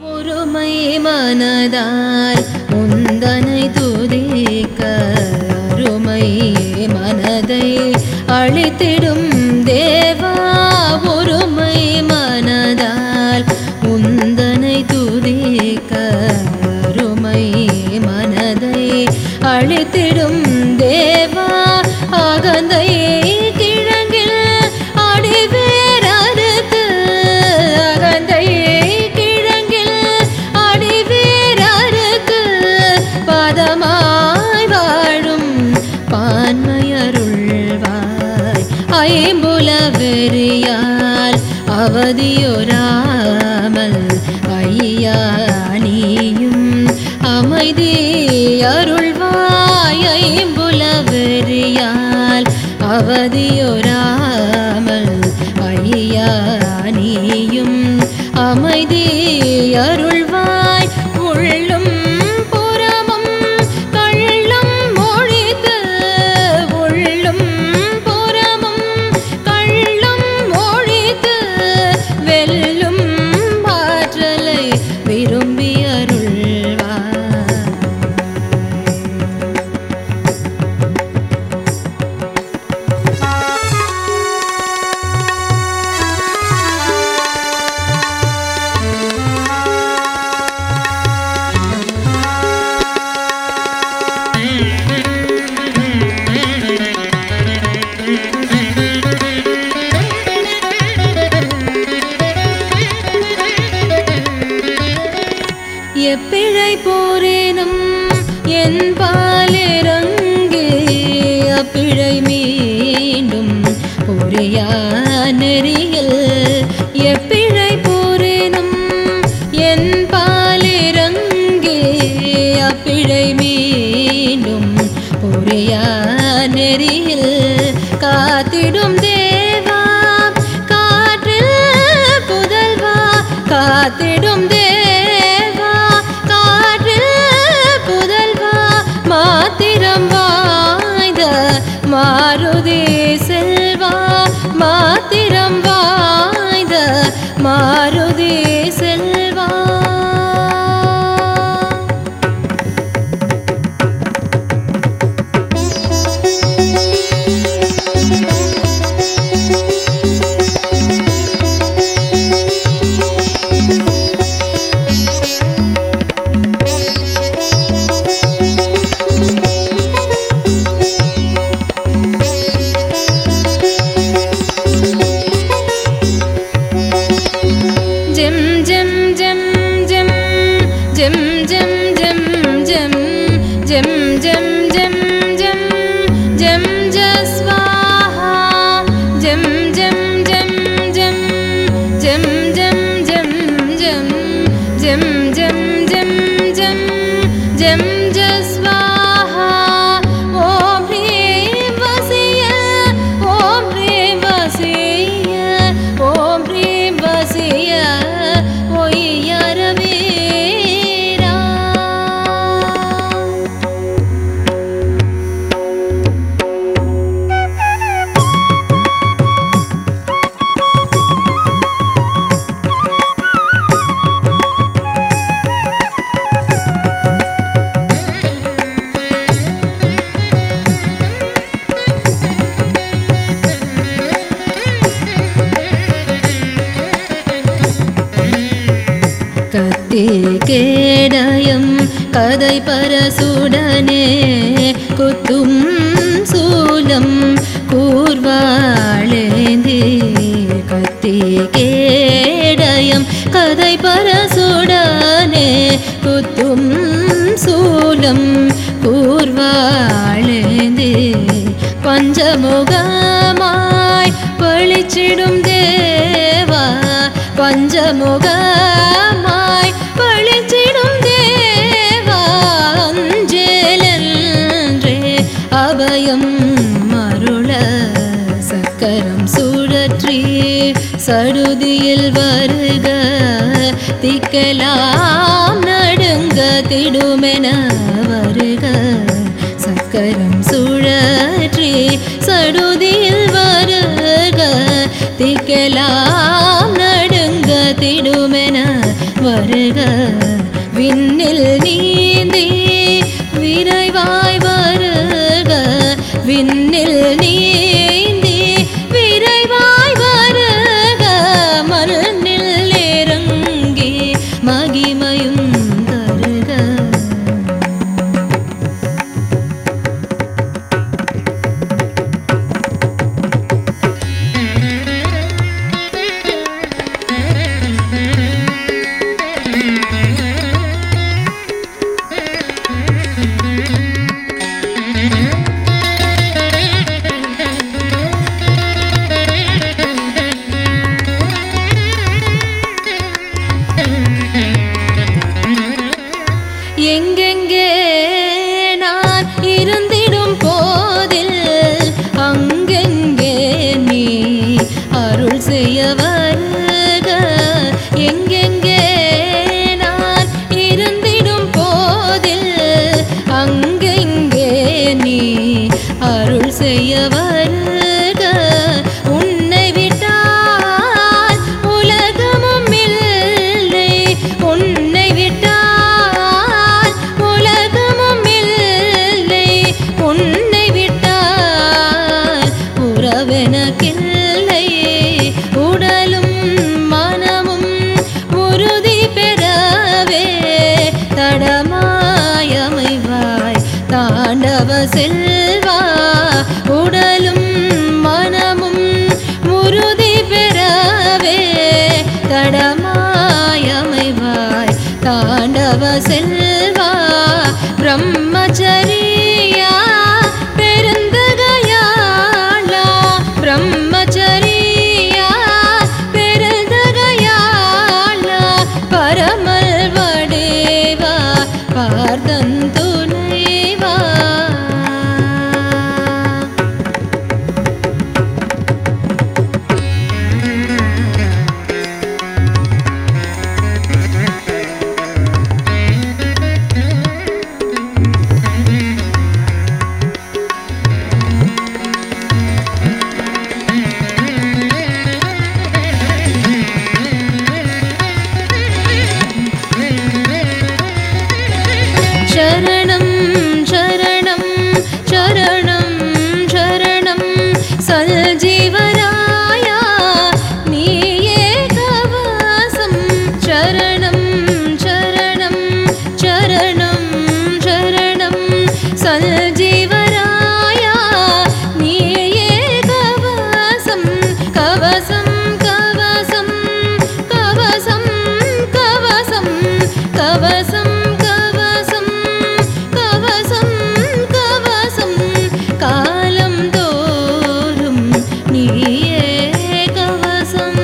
ஒருமை மனதால் உந்தனை துதிக்க அருமை மனதை அழித்திடும் தேவா ஒருமை மனதால் உந்தனை துதிக்க அருமை மனதை அழித்திடும் தேவா அகந்தை கிழங்கில் அடிவேரறுத்து அகந்தை கிழங்கில் அடிவேரறுத்து பதமாய் வாழும் பான்மையருள்வாய் ஐம்புல வெறியால் அவதியுறாமல் ஐயா நீயும் அமைதி அருள்வாய் ஐம்புல வெறியால் அவதியுறாமல் ஐயா நீயும் அமைதி அருள்வாய் உள்ளும் புறமும் கள்ளம் மொழித்து உள்ளும் புறமும் கள்ளம் மொழித்து வெல்லும் ஆற்றலை விரும்பி அருள்வாய் எப்பிழை போரேனும் என் பாலிறங்கே அப்பிழை மீண்டும் பொறியா நெறியில் எப்பிழை போரேனும் என் பாலிறங்கே அப்பிழை மீண்டும் பொறியா நெறியில் காத்திடும் தேவா காற்றில் புதல்வா காத்திடும் தேவா காற்றில் புதல்வா மாத்திரம் வாய்ந்த மாருதி செல்வா மாத்திரம் வாய்ந்த மாருதி செல்வா ஜெம் ஜெம் ஜெம் ஜெம் ஜெம் ஜெம் ஜெம் ஜெம் ஜெம் ஜெம் ஜெம் ஜெம் ஜெம் ஜஸ்வாஹா ஜெம் ஜெம் ஜெம் ஜெம் ஜெம் ஜெம் ஜெம் ஜெம் ஜெம் ஜெம் ஜெம் ஜெம் ஜெம் ஜஸ்வாஹா ஓம் ஹ்ரீம் வசிய ஓம் ஹ்ரீம் வசிய ஓம் ஹ்ரீம் வசிய ஒய்யரவீரா கத்தி கேடயம் கதை பரசுடனே குத்தும் சூலம் கூர்வாளேந்தி கத்தி கேடயம் கதை பரசுடனே குத்தும் சூலம் கூர்வாளேந்தி பஞ்சமுகமாய் பழிச்சிடும் தேவா பஞ்சமுகமாய் பழிச்சிடும் தேவா அஞ்சேலென்றே அபயம் மருள சக்கரம் சுழற்றி சடுதியில் வருக திக்கலாம் நடுங்க திடுமென வருக சக்கரம் சுழற்றி சடுதியில் வருக திக்கலாம் நடுங்க திடுமென வருக விண்ணில் நீந்தி விரைவாய் வருக விண்ணில் நீந்தி விரைவாய் வருக மண்ணில் இறங்கி மகிமையும் தருக எங்கெங்கே நான் இருந்திடும் போதில் அங்கெங்கே நீ அருள் செய்ய வருக எங்கெங்கே நான் இருந்திடும் போதில் அங்கெங்கே நீ அருள் செய்ய வருக உன்னை விட்டால் உலகமும் இல்லை உன்னை விட்டால் உலகமும் இல்லை உன்னை விட்டால் உறவெனக்கில்லை உடலும் மனமும் உறுதி பெறவே தடமாயமைவாய் தாண்டவ செல்வா உடலும் மனமும் உறுதி பெறவே தடமாயமைவாய் தாண்டவ செல்வா பிரம்மச்சரியா பெருந்தகையாளா பிரம்மச்சரியா பெருந்தகையாளா பரமல் வடேவா பார்த்தன் துணைவா சரணம் சரணம் சரணம் சரணம் சல்ஜீவராயா நீயே கவசம் சரணம் சரணம் சரணம் சரணம் சல்ஜீவராயா நீயே கவசம் கவசம் கவசம் கவசம் கவசம் கவசம் கவசம் கவசம் கவசம் காலம் தோறும் நீயே கவசம்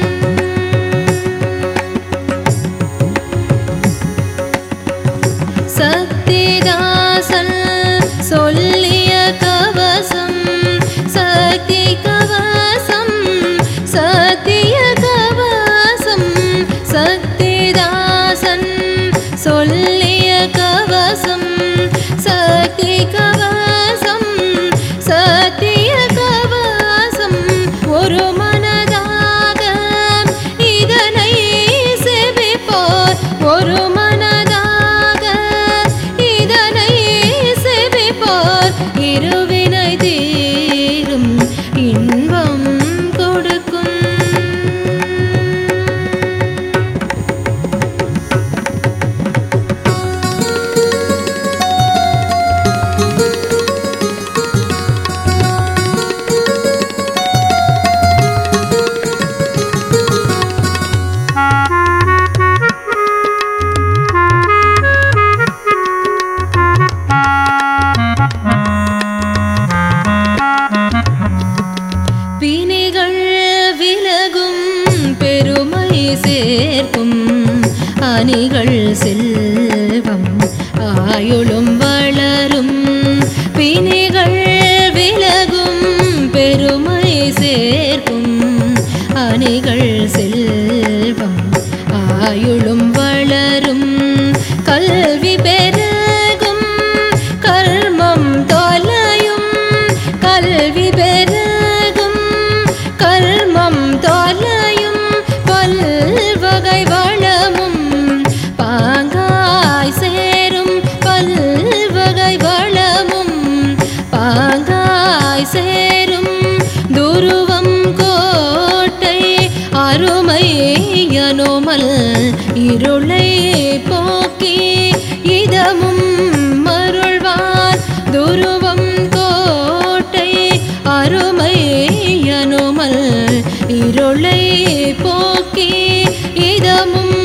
சக்திதாசன் சொல்லிய கவசம் சக்தி கவசம் சத்திய கவசம் சக்திதாசன் சொல்லிய கவசம் சக்தி கவசம் சத்திய கவசம் ஒரு மனதாக இதனை செவிப்போர் ஒரு மனதாக இதனை செவிப்போர் இருவினை தீரும் இன்பம் கொடுக்கும் பிணிகள் விலகும் பெருமை சேர்க்கும் அணிகள் செல்வம் ஆயுளும் வளரும் பிணிகள் விலகும் பெருமை சேர்க்கும் அணிகள் செல்வம் ஆயுளும் வளரும் கல்வி பெருகும் கர்மம் தொலையும் கல்வி பெருகும் கர்மம் தொலையும் பல்வகை வளமும் இருளை போக்கி இதமும் மருள்வார் துருவம் கோட்டை அருமை அனுமல் இருளை போக்கி இதமும்